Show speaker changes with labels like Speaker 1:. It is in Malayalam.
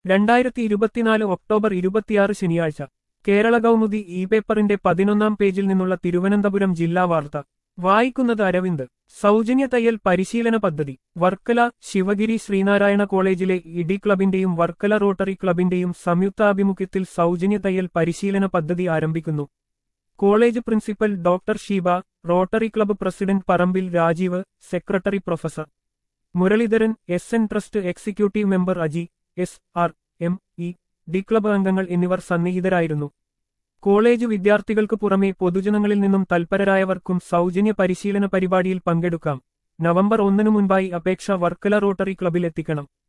Speaker 1: രണ്ടായിരത്തി ഇരുപത്തിനാല് ഒക്ടോബർ ഇരുപത്തിയാറ് ശനിയാഴ്ച കേരള കൗമുദി ഇ പേപ്പറിന്റെ പതിനൊന്നാം പേജിൽ നിന്നുള്ള തിരുവനന്തപുരം ജില്ലാ വാർത്ത വായിക്കുന്നത് അരവിന്ദ് സൗജന്യ തയ്യൽ പരിശീലന പദ്ധതി വർക്കല ശിവഗിരി ശ്രീനാരായണ കോളേജിലെ ഇഡി ക്ലബിന്റെയും വർക്കല റോട്ടറി ക്ലബിന്റെയും സംയുക്താഭിമുഖ്യത്തിൽ സൗജന്യ തയ്യൽ പരിശീലന പദ്ധതി ആരംഭിക്കുന്നു college principal doctor Sheeba Rotary club president Parambil Rajeev secretary professor Muraleedharan S N trust executive member Aji S R M E D club അംഗങ്ങൾ എന്നിവർ സന്നിഹിതരായിരുന്നു കോളേജ് വിദ്യാർത്ഥികൾക്ക് പുറമെ പൊതുജനങ്ങളിൽ നിന്നും തൽപരരായവർക്കും സൗജന്യ പരിശീലന പരിപാടിയിൽ പങ്കെടുക്കാം നവംബർ ഒന്നിനു മുൻപായി അപേക്ഷ വർക്കല റോട്ടറി ക്ലബിൽ എത്തിക്കണം